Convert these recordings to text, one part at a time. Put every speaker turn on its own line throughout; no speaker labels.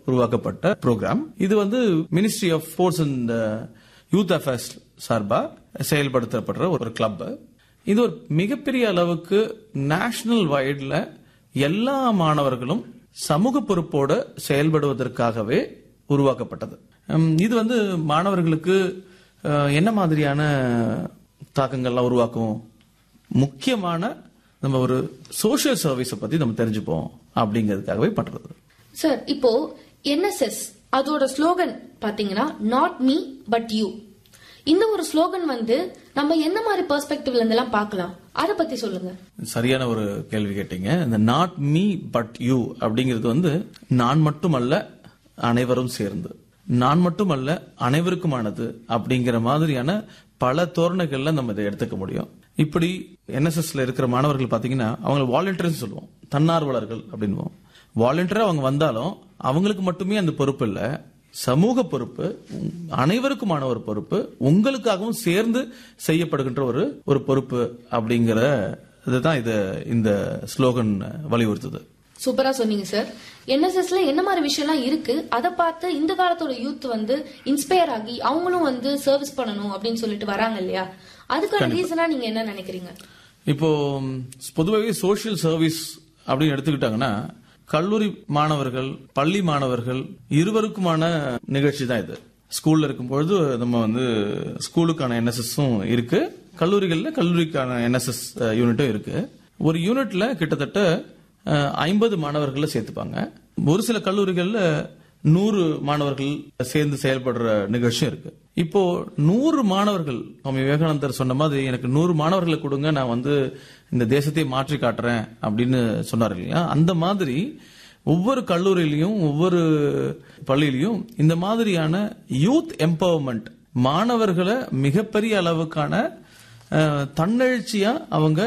உருவாக்கப்பட்ட ப்ரோக்ராம் இது வந்து ministry of sports and youth affairs சார்பா செயல்படுத்தப்படுற ஒரு கிளப் இது ஒரு மிகப்பெரிய அளவுக்கு நேஷனல் வைட்ல எல்லா மாணவர்களும் சமூக பொறுப்போட செயல்படுவதற்காகவே உருவாக்கப்பட்டது உம், இது வந்து மாணவர்களுக்கு அஹ், என்ன மாதிரியான தாக்கங்கள்லாம் உருவாக்கும் முக்கியமான நம்ம ஒரு சோஷியல் சர்வீஸை பத்தி நம்ம தெரிஞ்சுப்போம் அப்படிங்கிறதுக்காகவே பண்றது
சார் இப்போ என்எஸ்எஸ் அதோட ஸ்லோகன் பாத்தீங்கன்னா நாட் மீ பட் யூ இந்த ஒரு ஸ்லோகன் வந்து நம்ம என்ன மாதிரி பெர்ஸ்பெக்டிவ்ல இருந்தெல்லாம் பார்க்கலாம் அத பத்தி சொல்லுங்க
சரியான ஒரு கேள்வி கேட்டீங்க இந்த நாட் மீ பட் யூ அப்படிங்கிறது வந்து நான் மட்டுமல்ல அனைவரும் சேர்ந்து நான் மட்டுமல்ல அனைவருக்குமானது அப்படிங்கிற மாதிரியான பல தோரணைகள்ல நம்ம இதை எடுத்துக்க முடியும் இப்படி என்எஸ்எஸ்ல இருக்கிற மாணவர்கள் பாத்தீங்கன்னா அவங்க வாலண்டியர்ஸ் சொல்லுவோம் தன்னார்வலர்கள் அப்படின்வோம் வாலண்டியரா அவங்க வந்தாலும் அவங்களுக்கு மட்டுமே அந்த பொறுப்பு இல்ல சமூக பொறுப்பு உம், அனைவருக்குமான ஒரு பொறுப்பு உங்களுக்காகவும் சேர்ந்து செய்யப்படுகின்ற ஒரு ஒரு பொறுப்பு அப்படிங்கிற இதுதான் இது இந்த ஸ்லோகன் வலியுறுத்துது
சூப்பரா சொன்னீங்க சார் என்எஸ்எஸ்ல என்ன மாதிரி விஷயம்லாம் இருக்கு அதை பார்த்து இந்த காலத்தோட யூத் வந்து இன்ஸ்பயர் ஆகி அவங்களும் வந்து சர்வீஸ் பண்ணணும் அப்படின்னு சொல்லிட்டு வராங்க இல்லையா அதுக்கான ரீசனா நீங்க என்ன நினைக்கிறீங்க
இப்போ ம், பொதுவாகவே சோஷியல் சர்வீஸ் அப்படின்னு எடுத்துக்கிட்டாங்கன்னா கல்லூரி மாணவர்கள் பள்ளி மாணவர்கள் இருவருக்குமான நிகழ்ச்சி தான் இது ஸ்கூல்ல இருக்கும் பொழுது நம்ம வந்து ஸ்கூலுக்கான என்எஸ்எஸும் இருக்கு கல்லூரிகள்ல கல்லூரிக்கான என்எஸ்எஸ் யூனிட்டும் இருக்கு ஒரு யூனிட்ல கிட்டத்தட்ட ஐம்பது மாணவர்களை சேர்த்துப்பாங்க ஒரு சில கல்லூரிகள்ல நூறு மாணவர்கள் சேர்ந்து செயல்படுற நிகழ்ச்சியும் இருக்கு இப்போ நூறு மாணவர்கள் சுவாமி விவேகானந்தர் சொன்ன மாதிரி எனக்கு நூறு மாணவர்களை கொடுங்க நான் வந்து இந்த தேசத்தை மாற்றி காட்டுறேன் அப்படின்னு சொன்னார் இல்லையா அந்த மாதிரி ஒவ்வொரு கல்லூரியிலையும் ஒவ்வொரு பள்ளியிலையும் இந்த மாதிரியான யூத் எம்பவர்மெண்ட் மாணவர்களை மிகப்பெரிய அளவுக்கான அஹ், தன்னெழுச்சியா அவங்க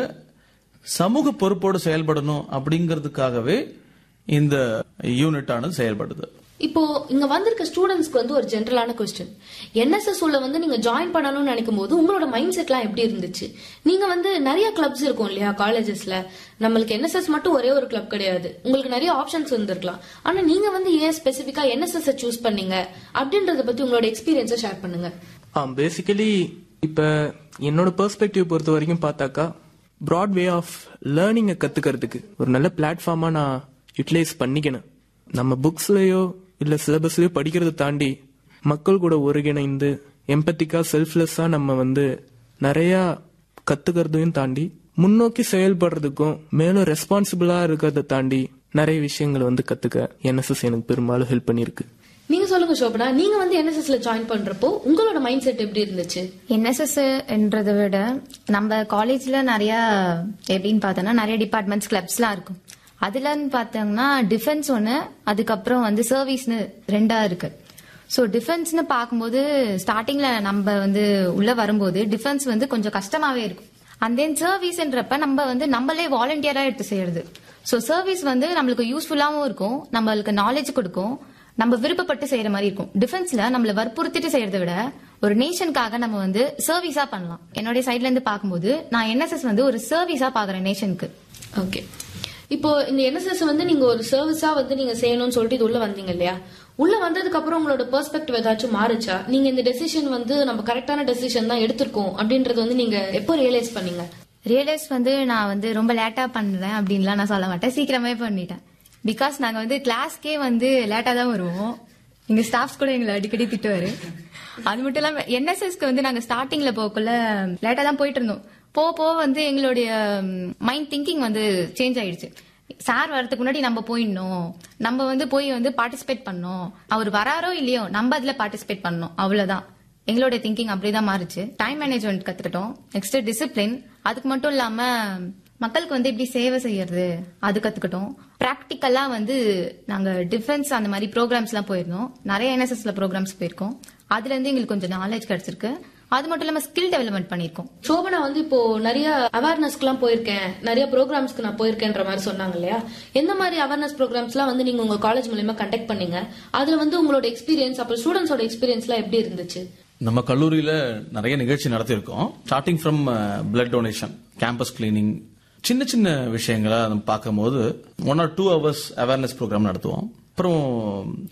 சமூக பொறுப்போடு செயல்படணும் அப்படிங்கிறதுக்காகவே இந்த யூனிட் ஆனது செயல்படுது
இப்போ இங்க வந்திருக்க ஸ்டூடெண்ட்ஸ்க்கு வந்து ஒரு ஜென்ரலான கொஸ்டின் என்எஸ்எஸ் உள்ள வந்து நீங்க ஜாயின் பண்ணணும்னு நினைக்கும் போது உங்களோட மைண்ட் செட்லாம் எப்படி இருந்துச்சு நீங்க வந்து நிறைய கிளப்ஸ் இருக்கும் இல்லையா காலேஜஸ்ல நம்மளுக்கு என்எஸ்எஸ் மட்டும் ஒரே ஒரு கிளப் கிடையாது உங்களுக்கு நிறைய ஆப்ஷன்ஸ் இருந்திருக்கலாம் ஆனா நீங்க வந்து ஏன் ஸ்பெசிபிக்கா என்எஸ்எஸ் சூஸ் பண்ணீங்க அப்படின்றத பத்தி உங்களோட எக்ஸ்பீரியன்ஸை ஷேர் பண்ணுங்க
ஆ பேசிக்கலி இப்போ என்னோட பெர்ஸ்பெக்டிவ் பொறுத்த வரைக்கும் பார்த்தாக்கா ப்ராட் வே ஆஃப் லேர்னிங்கை கற்றுக்கிறதுக்கு ஒரு நல்ல பிளாட்ஃபார்மாக நான் யூட்டிலைஸ் பண்ணிக்கணும் நம்ம புக்ஸ்லயோ இல்லை சிலபஸ்லயோ படிக்கிறத தாண்டி மக்கள் கூட ஒருங்கிணைந்து எம்பத்திக்கா செல்ஃப்லெஸ்ஸாக நம்ம வந்து நிறையா கற்றுக்கிறதையும் தாண்டி முன்னோக்கி செயல்படுறதுக்கும் மேலும் ரெஸ்பான்சிபிளாக இருக்கிறத தாண்டி நிறைய விஷயங்களை வந்து கற்றுக்க என்எஸ்எஸ் எனக்கு பெரும்பாலும் ஹெல்ப் பண்ணியிருக்கு
நீங்க சொல்லுங்க சோபனா நீங்க வந்து என்எஸ்எஸ்ல ஜாயின் பண்றப்போ உங்களோட மைண்ட் செட் எப்படி இருந்துச்சு
என்எஸ்எஸ் என்றதை விட நம்ம காலேஜ்ல நிறைய எப்படின்னு பார்த்தோம்னா நிறைய டிபார்ட்மெண்ட்ஸ் கிளப்ஸ்லாம் இருக்கும் அதுலன்னு பார்த்தோம்னா டிஃபென்ஸ் ஒன்று அதுக்கப்புறம் வந்து சர்வீஸ்னு ரெண்டா இருக்கு ஸோ டிஃபென்ஸ்னு பார்க்கும்போது ஸ்டார்டிங்ல நம்ம வந்து உள்ள வரும்போது டிஃபென்ஸ் வந்து கொஞ்சம் கஷ்டமாவே இருக்கும் அண்ட் தென் சர்வீஸ்ன்றப்ப நம்ம வந்து நம்மளே வாலண்டியரா எடுத்து செய்யறது ஸோ சர்வீஸ் வந்து நம்மளுக்கு யூஸ்ஃபுல்லாகவும் இருக்கும் நம்மளுக்கு நாலேஜ் கொடுக்கும் நம்ம விருப்பப்பட்டு செய்யற மாதிரி இருக்கும் டிஃபென்ஸ்ல நம்மள வற்புறுத்திட்டு செய்யறதை விட ஒரு நேஷனுக்காக நம்ம வந்து சர்வீஸா பண்ணலாம் என்னுடைய சைட்ல இருந்து பார்க்கும்போது நான் என்எஸ்எஸ் வந்து ஒரு சர்வீஸா பாக்குறேன் நேஷனுக்கு
ஓகே இப்போ இந்த என்எஸ்எஸ் வந்து நீங்க ஒரு சர்வீஸா வந்து நீங்க செய்யணும்னு சொல்லிட்டு இது உள்ள வந்தீங்க இல்லையா உள்ள வந்ததுக்கு அப்புறம் உங்களோட பெர்ஸ்பெக்டிவ் ஏதாச்சும் மாறுச்சா நீங்க இந்த டெசிஷன் வந்து நம்ம கரெக்டான டெசிஷன் தான் எடுத்திருக்கோம் அப்படின்றது வந்து நீங்க எப்போ ரியலைஸ் பண்ணீங்க
ரியலைஸ் வந்து நான் வந்து ரொம்ப லேட்டா பண்றேன் அப்படின்லாம் நான் சொல்ல மாட்டேன் சீக்கிரமே பண்ணிட்டேன் பிகாஸ் நாங்க வந்து கிளாஸ்க்கே வந்து லேட்டா தான் வருவோம் எங்க ஸ்டாஃப்ஸ் கூட எங்களை அடிக்கடி திட்டுவாரு அது மட்டும் இல்லாம என்எஸ்எஸ்க்கு வந்து நாங்க ஸ்டார்டிங்ல போகக்குள்ள லேட்டா தான் போயிட்டு இருந்தோம் போக போக வந்து எங்களுடைய மைண்ட் திங்கிங் வந்து சேஞ்ச் ஆயிடுச்சு சார் வரதுக்கு முன்னாடி நம்ம போயிடணும் நம்ம வந்து போய் வந்து பார்ட்டிசிபேட் பண்ணோம் அவர் வராரோ இல்லையோ நம்ம அதுல பார்ட்டிசிபேட் பண்ணோம் அவ்வளவுதான் எங்களோட திங்கிங் அப்படிதான் மாறுச்சு டைம் மேனேஜ்மெண்ட் கத்துக்கிட்டோம் நெக்ஸ்ட் டிசிப்ளின் அதுக்கு மட்டும் இல்லாம மக்களுக்கு வந்து எப்படி சேவை செய்யறது அது கத்துக்கிட்டோம் பிராக்டிக்கலா வந்து நாங்க டிஃபென்ஸ் அந்த மாதிரி ப்ரோக்ராம்ஸ் எல்லாம் போயிருந்தோம் நிறைய என்எஸ்எஸ்ல ப்ரோக்ராம்ஸ் போயிருக்கோம் அதுல இருந்து எங்களுக்கு கொஞ்சம் நாலேஜ் கிடைச்சிருக்கு அது மட்டும் இல்லாம ஸ்கில் டெவலப்மெண்ட் பண்ணிருக்கோம்
சோபனா வந்து இப்போ நிறைய அவேர்னஸ்க்கு எல்லாம் போயிருக்கேன் நிறைய ப்ரோக்ராம்ஸ்க்கு நான் போயிருக்கேன்ற மாதிரி சொன்னாங்க இல்லையா எந்த மாதிரி அவேர்னஸ் ப்ரோக்ராம்ஸ் எல்லாம் வந்து நீங்க உங்க காலேஜ் மூலயமா கண்டக்ட் பண்ணீங்க அதுல வந்து உங்களோட எக்ஸ்பீரியன்ஸ் அப்புறம் ஸ்டூடெண்ட்ஸோட எக்ஸ்பீரியன்ஸ் எல்லாம் எப்படி இருந்துச்சு
நம்ம கல்லூரியில நிறைய நிகழ்ச்சி நடத்தியிருக்கோம் starting from blood donation campus cleaning சின்ன சின்ன விஷயங்களை நம்ம பார்க்கும்போது one or two hours awareness program நடத்துவோம் அப்புறம்